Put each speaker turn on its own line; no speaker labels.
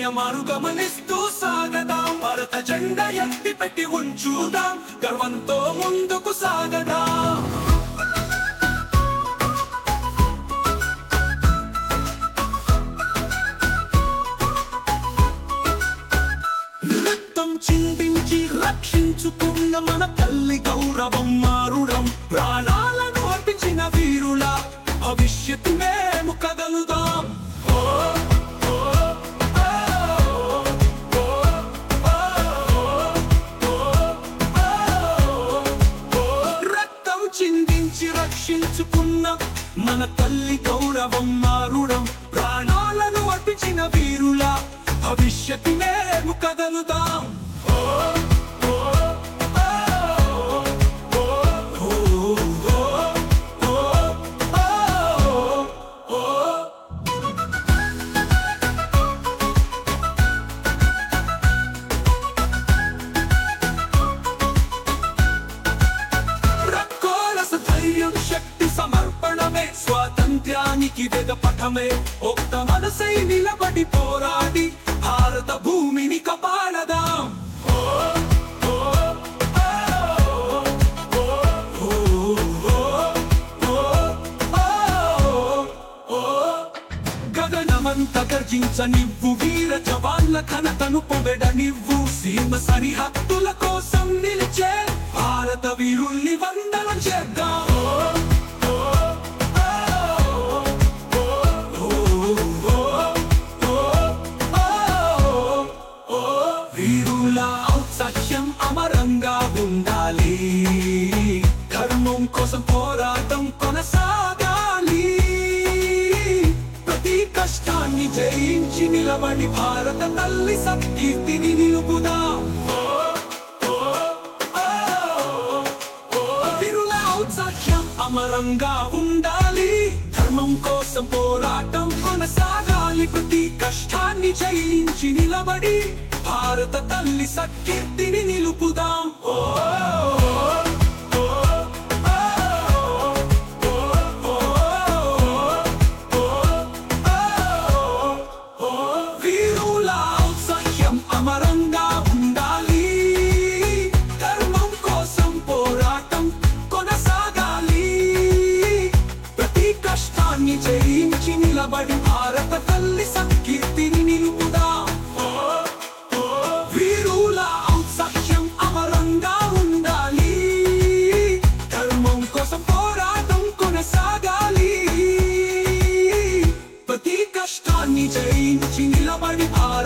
విజయమాను గమనిస్తూ సాగదాం భారత జెండా ఎత్తి పెట్టి ఉంచుదాం గర్వంతో ముందుకు సాగదాం రక్తం చిందించి రక్షించుకున్న మన తల్లి గౌరవం మారుడం ప్రాణాలను అర్పించిన వీరుల భవిష్యత్తు మేము కదలుదాం ఓ, ఓ, ఓ, ఓ, ఓ, ఓ, ఓ. రక్తం చిందించి రక్షించుకున్న మన తల్లి గౌరవం మారుడం ప్రాణాలను అర్పించిన వీరుల భవిష్యత్తు మేము కదలుదాం ఓ, ఓ, ఓ, ఓ, ఓ, ఓ, ఓ, ఓ, ఓ. రక్కోరస ధైర్యం శక్తి సమర్పణమే స్వాతంత్ర్యానికి వేద పఠమే ఒక్క మనసై నిలబడి పోరాడి భారత భూమిని కాపాడదాం ఓ, ఓ, ఓ, ఓ, ఓ, ఓ, ఓ, ఓ. గగనమంత గర్జించనివ్వు వీర జవాన్ల ఘనతను పొగడనివ్వు సీమ సరిహద్దుల కోసం నిలిచే భారత వీరుల్ని వందనం చేద్దాం ఓ, ఓ, ఓ, ఓ, ఓ, ఓ, ఓ, ఓ. వీరుల ఔత్సాహ్యం అమరంగా ఉండాలి ధర్మం కోసం పోరాటం కొనసాగాలి ప్రతి కష్టాన్ని జయించి నిలబడి భారత తల్లి సత్కీర్తిని నిలుపుదాం ఓ, ఓ, ఓ, ఓ. వీరుల ఔత్సాహ్యం అమరంగా ఉండాలి ధర్మం కోసం పోరాటం కొనసాగాలి ప్రతి కష్టాన్ని జయించి నిలబడి భారత తల్లి సత్కీర్తిని నిలుపుదాం ఓ, ఓ, ఓ, ఓ, ఓ, ఓ, ఓ. వీరుల ఔత్సాహ్యం అమరంగా ఉండాలి ధర్మం కోసం పోరాటం కొనసాగాలి ప్రతి కష్టాన్ని జయించి నిలబడి భారత తల్లి సంకీర్తిని నిలుపుదాం ఓ, ఓ. వీరుల ఔత్సాహ్యం అమరంగా ఉండాలి ధర్మం కోసం పోరాటం కొనసాగాలి ప్రతి కష్టాన్ని జయించి నిలబడి భారత